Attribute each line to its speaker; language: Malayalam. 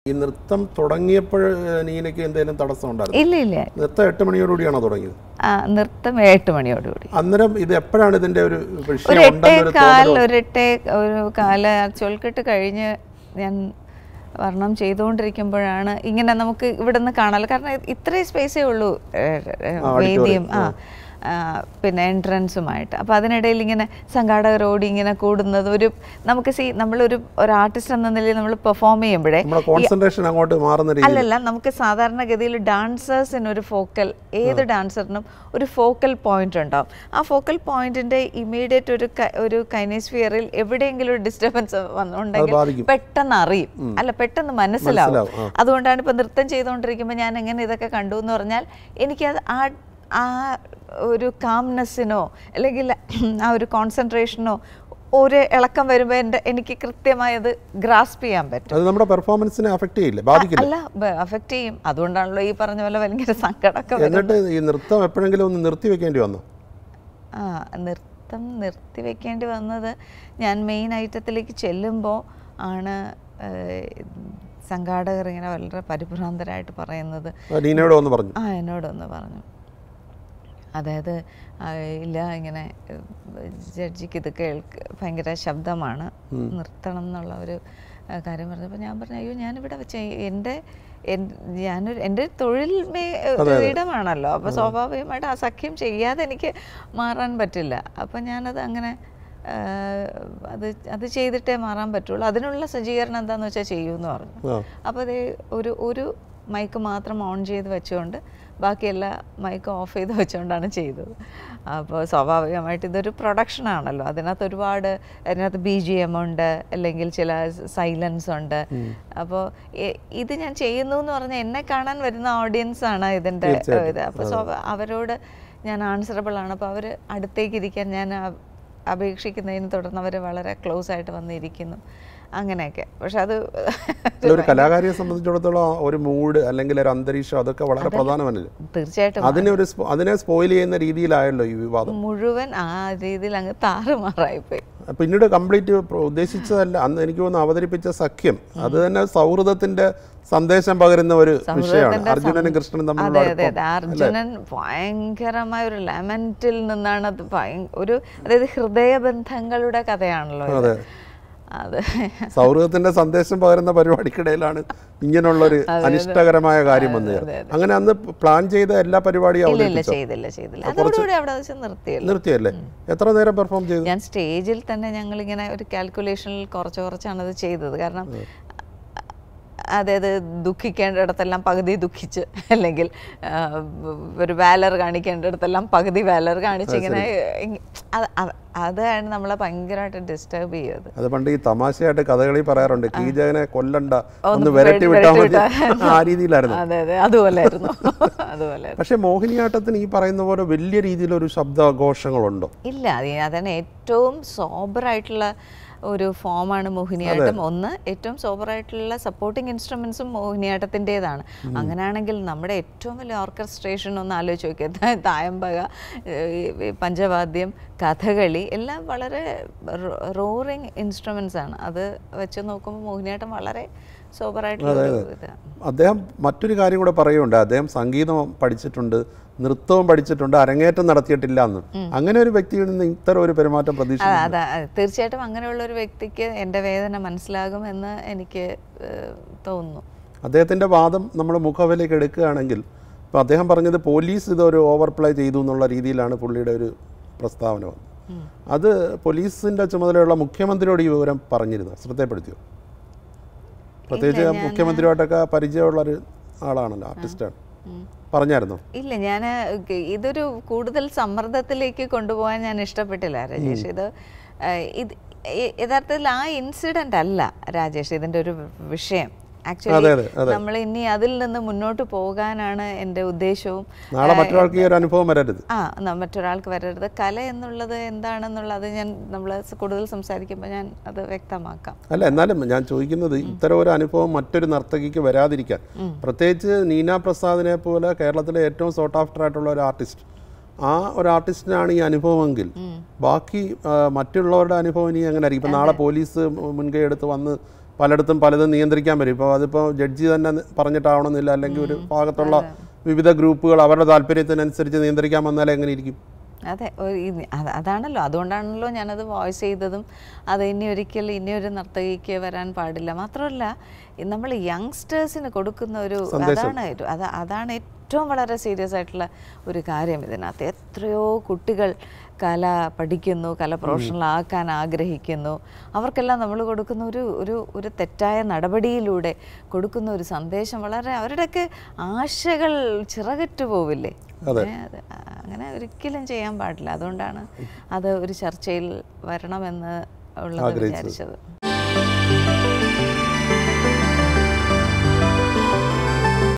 Speaker 1: ഈ നൃത്തം തുടങ്ങിയപ്പോൾ നീനയ്ക്ക് എന്തെങ്കിലും തടസ്സം ഉണ്ടായിരുന്നു
Speaker 2: ഇല്ല ഇല്ല
Speaker 1: നൃത്തം എട്ട് മണിയോടുകൂടിയാണോ തുടങ്ങിയത്
Speaker 2: ആ, നൃത്തം എട്ട് മണിയോടുകൂടി
Speaker 1: അന്നേരം ഇത് എപ്പോഴാണ് ഇതിന്റെ ഒരു
Speaker 2: ഒരു
Speaker 1: വിഷയം
Speaker 2: എട്ടേ
Speaker 1: ഉണ്ടെന്നൊരു
Speaker 2: കാൽ
Speaker 1: തോന്നൽ
Speaker 2: ഒരു എട്ടേ ഒരു കാല് ചൊൽക്കെട്ട് കഴിഞ്ഞ് ഞാൻ വർണ്ണം ചെയ്തുകൊണ്ടിരിക്കുമ്പോഴാണ് ഇങ്ങനെ നമുക്ക് ഇവിടെ നിന്ന് കാണാലോ കാരണം ഇത് ഇത്രയും സ്പേസേ ഉള്ളൂ ഏഹ്, ഏഹ്, വേദിയും ആ ആ, പിന്നെ എൻട്രൻസുമായിട്ട് അപ്പോൾ അതിനിടയിൽ ഇങ്ങനെ സംഘാടകരോട് ഇങ്ങനെ കൂടുന്നത് ഒരു നമുക്ക് സി നമ്മളൊരു ഒരു ആർട്ടിസ്റ്റ് എന്ന നിലയിൽ നമ്മൾ പെർഫോം ചെയ്യുമ്പോഴേ
Speaker 1: നമ്മുടെ കോൺസെൻട്രേഷൻ അങ്ങോട്ട് മാറുന്ന രീതി
Speaker 2: അല്ലല്ല നമുക്ക് സാധാരണഗതിയിൽ ഡാൻസേഴ്സിന് ഒരു ഫോക്കൽ ഏത് ഡാൻസറിനും ഒരു ഫോക്കൽ പോയിന്റ് ഉണ്ടാവും ആ ഫോക്കൽ പോയിന്റിന്റെ ഇമീഡിയറ്റ് ഒരു ക- ഒരു കൈനസ്ഫിയറിൽ എവിടെയെങ്കിലും ഒരു ഡിസ്റ്റർബൻസ് വന്നുണ്ടെങ്കിൽ
Speaker 1: ബാധിക്കും.
Speaker 2: പെട്ടെന്ന് അറിയും അല്ല പെട്ടെന്ന് മനസ്സിലാവും
Speaker 1: മനസ്സിലാവും,
Speaker 2: അതുകൊണ്ടാണ് ഇപ്പൊ നൃത്തം ചെയ്തുകൊണ്ടിരിക്കുമ്പോൾ ഞാൻ എങ്ങനെ ഇതൊക്കെ കണ്ടു എന്ന് പറഞ്ഞാൽ എനിക്കത് ആ ആ ഒരു കാംനെസ്സിനോ അല്ലെങ്കിൽ ആ ഒരു കോൺസെൻട്രേഷനോ ഒരു ഇളക്കം വരുമ്പോൾ എൻ്റെ എനിക്ക് കൃത്യമായി അത് ഗ്രാസ്പ് ചെയ്യാൻ പറ്റും
Speaker 1: അത് നമ്മുടെ പെർഫോമൻസിനെ അഫക്റ്റ് ചെയ്യില്ല ബാധിക്കില്ല
Speaker 2: അല്ല അഫക്റ്റ് ചെയ്യും അതുകൊണ്ടാണല്ലോ ഈ പറഞ്ഞ പോലെ ഭയങ്കര സങ്കടമൊക്കെ വരും.
Speaker 1: എന്നിട്ട് ഈ നൃത്തം എപ്പോഴെങ്കിലും ഒന്ന് നിർത്തി വെക്കേണ്ടി വന്നോ
Speaker 2: ആ നൃത്തം നിർത്തി വെക്കേണ്ടി വന്നത് ഞാൻ മെയിൻ ഐറ്റത്തിലേക്ക് ചെല്ലുമ്പോൾ ആണ് ഏഹ്, സംഘാടകർ ഇങ്ങനെ വളരെ പരിഭ്രാന്തരായിട്ട് പറയുന്നത്
Speaker 1: ആ, നീനയോട് ഒന്ന് പറഞ്ഞു
Speaker 2: ആ എന്നോടൊന്ന് പറഞ്ഞു അതായത് ആ, ഇല്ല ഇങ്ങനെ ഏഹ്, ജഡ്ജിക്ക് ഇത് കേൾക്ക് ഭയങ്കര ശബ്ദമാണ് നിർത്തണം എന്നുള്ള ഒരു ആ, കാര്യം പറഞ്ഞപ്പോൾ ഞാൻ പറഞ്ഞു അയ്യോ ഞാനിവിടെ വെച്ച് എൻ്റെ എൻ- ഞാനൊരു എൻ്റെ തൊഴിൽ മേ ഒരു ഇടമാണല്ലോ അപ്പോൾ സ്വാഭാവികമായിട്ട് ആ സഖ്യം ചെയ്യാതെ എനിക്ക് മാറാൻ പറ്റില്ല അപ്പം ഞാനത് അങ്ങനെ ആ, അത് അത് ചെയ്തിട്ടേ മാറാൻ പറ്റുള്ളൂ അതിനുള്ള സജ്ജീകരണം എന്താണെന്ന് വെച്ചാൽ ചെയ്യൂന്ന് പറഞ്ഞു
Speaker 1: ആ
Speaker 2: അപ്പോൾ അത് ഒരു ഒരു മൈക്ക് മാത്രം ഓൺ ചെയ്ത് വെച്ചുകൊണ്ട് ബാക്കി എല്ലാ മൈക്കും ഓഫ് ചെയ്ത് വെച്ചുകൊണ്ടാണ് ചെയ്തത് അപ്പോൾ സ്വാഭാവികമായിട്ട് ഇതൊരു പ്രൊഡക്ഷൻ ആണല്ലോ അതിനകത്ത് ഒരുപാട് അതിനകത്ത് ബി ജി എം ഉണ്ട് അല്ലെങ്കിൽ ചില സൈലൻസ് ഉണ്ട് അപ്പോൾ ഇത് ഞാൻ ചെയ്യുന്നു എന്ന് പറഞ്ഞാൽ എന്നെ കാണാൻ വരുന്ന ഓഡിയൻസ് ആണ് ഇതിൻ്റെ ഇത് അപ്പോൾ സ്വാഭാ അവരോട് ഞാൻ ആൻസറബിൾ ആണ് അപ്പോൾ അവർ അടുത്തേക്ക് ഇരിക്കാൻ ഞാൻ ആ- അപേക്ഷിക്കുന്നതിന് തുടർന്ന് അവർ വളരെ ക്ലോസ് ആയിട്ട് വന്നിരിക്കുന്നു അങ്ങനെയൊക്കെ പക്ഷെ അത്
Speaker 1: അല്ല, ഒരു കലാകാരിയെ സംബന്ധിച്ചിടത്തോളം ആ ഒരു മൂഡ് അല്ലെങ്കിൽ ഒരു അന്തരീക്ഷം അതൊക്കെ വളരെ പ്രധാനമല്ലേ
Speaker 2: തീർച്ചയായിട്ടും
Speaker 1: അതിനെ ഒരു സ്പോ- അതിനെ സ്പോയിൽ ചെയ്യുന്ന രീതിയിലായല്ലോ ഈ വിവാദം
Speaker 2: മുഴുവൻ ആ രീതിയിൽ അങ്ങ് താറുമാറായിപ്പോയി
Speaker 1: പിന്നീട് കംപ്ലീറ്റ് ഉദ്ദേശിച്ചതല്ല അന്ന് എനിക്ക് തോന്നുന്നു അവതരിപ്പിച്ച സഖ്യം അത് തന്നെ സൗഹൃദത്തിന്റെ സന്ദേശം പകരുന്ന ഒരു വിഷയമാണ്
Speaker 2: സൗഹൃദത്തിന്റെ
Speaker 1: അർജുനനും കൃഷ്ണനും
Speaker 2: അതെ
Speaker 1: തമ്മിലുള്ള
Speaker 2: അതെ
Speaker 1: അടുപ്പം.
Speaker 2: അതെ അർജുനൻ ഭയങ്കരമായ ഒരു ലെമന്റിൽ നിന്നാണ് അത് ഭയ- ഒരു അതായത് ഹൃദയബന്ധങ്ങളുടെ കഥയാണല്ലോ ഇത്.
Speaker 1: അതെ.
Speaker 2: അത്
Speaker 1: സൗഹൃദത്തിന്റെ സന്ദേശം പകരുന്ന പരിപാടിക്കിടയിലാണ് ഇങ്ങനെയുള്ള ഒരു അനിഷ്ടകരമായ കാര്യം വന്നു ചേർന്നത് അങ്ങനെ അന്ന് പ്ലാൻ ചെയ്ത എല്ലാ പരിപാടിയും
Speaker 2: ഇല്ല ഇല്ല
Speaker 1: അവതരിപ്പിച്ചോ
Speaker 2: ചെയ്തില്ല ചെയ്തില്ല അതോടുകൂടി അവിടെ വെച്ച് നിർത്തിയല്ലോ
Speaker 1: നിർത്തിയല്ലേ എത്ര നേരം പെർഫോം ചെയ്തു
Speaker 2: ഞാൻ സ്റ്റേജിൽ തന്നെ ഞങ്ങൾ ഇങ്ങനെ ഒരു കാൽക്കുലേഷനിൽ കുറച്ച് കുറച്ചാണ് അത് ചെയ്തത് കാരണം അതായത് ദുഃഖിക്കേണ്ടിടത്തെല്ലാം പകുതി ദുഃഖിച്ച് അല്ലെങ്കിൽ ആ, ഒരു വാലർ കാണിക്കേണ്ടിടത്തെല്ലാം പകുതി വാലർ കാണിച്ച് ഇങ്ങനെ ഇങ് അത് അത് അതാണ് നമ്മളെ ഭയങ്കരമായിട്ട് ഡിസ്റ്റർബ് ചെയ്തത്
Speaker 1: അത് പണ്ട് ഈ തമാശയായിട്ട് കഥകളി പറയാറുണ്ട് കീചകനെ കൊല്ലണ്ട ഒന്ന്
Speaker 2: ഒന്ന്
Speaker 1: വിരട്ടി
Speaker 2: വെ-
Speaker 1: വിട്ടാൽ മതി
Speaker 2: വിരട്ടി
Speaker 1: ആ രീതിയിലായിരുന്നു
Speaker 2: അതെ അതെ അതുപോലായിരുന്നു അതുപോലെ
Speaker 1: പക്ഷെ മോഹിനിയാട്ടത്തിന് ഈ പറയുന്ന പോലെ വലിയ രീതിയിലൊരു ശബ്ദഘോഷങ്ങളുണ്ടോ
Speaker 2: ഇല്ല അത് അതാണ് ഏറ്റവും സോബറായിട്ടുള്ള ഒരു ഫോമാണ് മോഹിനിയാട്ടം ഒന്ന് ഏറ്റവും സോബറായിട്ടുള്ള സപ്പോർട്ടിംഗ് ഇൻസ്ട്രുമെന്റ്സും മോഹിനിയാട്ടത്തിൻ്റെതാണ് അങ്ങനെയാണെങ്കിൽ നമ്മുടെ ഏറ്റവും വലിയ ഓർക്കസ്ട്രേഷൻ ഒന്ന് ആലോചിച്ച് നോക്കിയാൽ തായമ്പക ഏഹ്, പഞ്ചവാദ്യം കഥകളി എല്ലാം വളരെ റോറിങ് ഇൻസ്ട്രുമെന്റ്സ് ആണ് അത് വെച്ച് നോക്കുമ്പോൾ മോഹിനിയാട്ടം വളരെ സോബറായിട്ടുള്ള ഒരു ഇതാണ്
Speaker 1: അദ്ദേഹം മറ്റൊരു കാര്യം കൂടെ പറയുന്നുണ്ട് അദ്ദേഹം സംഗീതം പഠിച്ചിട്ടുണ്ട് നൃത്തവും പഠിച്ചിട്ടുണ്ട് അരങ്ങേറ്റം നടത്തിയിട്ടില്ല എന്ന് അങ്ങനെ ഒരു വ്യക്തിയിൽ നിന്ന് ഇത്തരം ഒരു പെരുമാറ്റം പ്രതീക്ഷിക്കുന്നു
Speaker 2: അതെ അതെ തീർച്ചയായിട്ടും അങ്ങനെയുള്ള ഒരു വ്യക്തിക്ക് എൻ്റെ വേദന മനസ്സിലാകുമെന്ന് എനിക്ക് ഏഹ്, തോന്നുന്നു
Speaker 1: അദ്ദേഹത്തിന്റെ വാദം നമ്മൾ മുഖവിലേക്ക് എടുക്കുകയാണെങ്കിൽ ഇപ്പോൾ അദ്ദേഹം പറഞ്ഞത് പോലീസ് ഇതൊരു ഓവർ പ്ലേ ചെയ്തു എന്നുള്ള രീതിയിലാണ് പുള്ളിയുടെ ഒരു പ്രസ്താവന വന്നത് അത് പോലീസിന്റെ ചുമതലയുള്ള മുഖ്യമന്ത്രിയോട് ഈ വിവരം പറഞ്ഞിരുന്നു ശ്രദ്ധപ്പെടുത്തിയോ പ്രത്യേകിച്ച് മുഖ്യമന്ത്രിയോട്ടൊക്കെ പരിചയമുള്ള ഒരു ആളാണല്ലോ ആർട്ടിസ്റ്റാണ് പറഞ്ഞായിരുന്നോ
Speaker 2: ഇല്ല ഞാൻ ഇതൊരു കൂടുതൽ സമ്മർദ്ദത്തിലേക്ക് കൊണ്ടുപോകാൻ ഞാൻ ഇഷ്ടപ്പെട്ടില്ല രാജേഷ് ഇത് ഏഹ്, ഇത് യ- യഥാർത്ഥത്തിൽ ആ ഇൻസിഡന്റ് അല്ല രാജേഷ് ഇതിന്റെ ഒരു വിഷയം
Speaker 1: അതെ,
Speaker 2: ആക്ച്വലി
Speaker 1: അതെ, അതെ.
Speaker 2: നമ്മൾ ഇനി അതിൽ നിന്ന് മുന്നോട്ട് പോകാനാണ് എൻ്റെ ഉദ്ദേശവും
Speaker 1: നാളെ മറ്റൊരാൾക്ക് ഈ ഒരു അനുഭവം വരരുത്
Speaker 2: ആ ന- മറ്റൊരാൾക്ക് വരരുത് കല എന്നുള്ളത് എന്താണെന്നുള്ളത് ഞാൻ നമ്മൾ കൂടുതൽ സംസാരിക്കുമ്പോൾ ഞാൻ അത് വ്യക്തമാക്കാം
Speaker 1: അല്ല എന്നാലും ഞാൻ ചോദിക്കുന്നത് ഇത്തരം ഒരു അനുഭവം മറ്റൊരു നർത്തകിക്ക് വരാതിരിക്കാൻ പ്രത്യേകിച്ച് നീന പ്രസാദിനെ പോലെ കേരളത്തിലെ ഏറ്റവും സോട്ട് ആഫ്റ്റർ ആയിട്ടുള്ള ഒരു ആർട്ടിസ്റ്റ് ആ ഒരു ആർട്ടിസ്റ്റിനാണ് ഈ അനുഭവമെങ്കിൽ ബാക്കി ആ, മറ്റുള്ളവരുടെ അനുഭവം ഇനി എങ്ങനെ ആയിരിക്കും ഇപ്പം നാളെ പോലീസ് മുൻകൈ എടുത്ത് വന്ന് പലയിടത്തും പലതും നിയന്ത്രിക്കാൻ പറ്റും ഇപ്പോൾ അതിപ്പോൾ ജഡ്ജി തന്നെ നി- പറഞ്ഞിട്ടാവണമെന്നില്ല അല്ലെങ്കിൽ ഒരു ഭാഗത്തുള്ള വിവിധ ഗ്രൂപ്പുകൾ അവരുടെ താല്പര്യത്തിനനുസരിച്ച് നിയന്ത്രിക്കാൻ വന്നാൽ എങ്ങനെ ഇരിക്കും
Speaker 2: അതെ ഒരു ഈ- അത് അതാണല്ലോ അതുകൊണ്ടാണല്ലോ ഞാനത് വോയിസ് ചെയ്തതും അത് ഇനി ഒരിക്കലും ഇനി ഒരു നർത്തകിക്ക് വരാൻ പാടില്ല മാത്രമല്ല നമ്മൾ യങ്സ്റ്റേഴ്സിന് കൊടുക്കുന്ന ഒരു അതാണ് ഒരു- അത് അതാണ് ഏറ്റവും വളരെ സീരിയസ് ആയിട്ടുള്ള ഒരു കാര്യം ഇതിനകത്ത് എത്രയോ കുട്ടികൾ കല പഠിക്കുന്നു കല പ്രൊഫഷണൽ ആക്കാൻ ആഗ്രഹിക്കുന്നു അവർക്കെല്ലാം നമ്മൾ കൊടുക്കുന്ന ഒരു ഒരു ഒരു തെറ്റായ നടപടിയിലൂടെ കൊടുക്കുന്ന ഒരു സന്ദേശം വളരെ അവരുടെയൊക്കെ ആശകൾ ചിറകറ്റു പോവില്ലേ
Speaker 1: അതെ.
Speaker 2: ഏ, അത് അങ്ങനെ ഒരിക്കലും ചെയ്യാൻ പാടില്ല അതുകൊണ്ടാണ് അത് ഒരു ചർച്ചയിൽ വരണമെന്ന് ഉള്ളത്
Speaker 1: ആഗ്രഹിച്ചത്.
Speaker 2: വിചാരിച്ചത്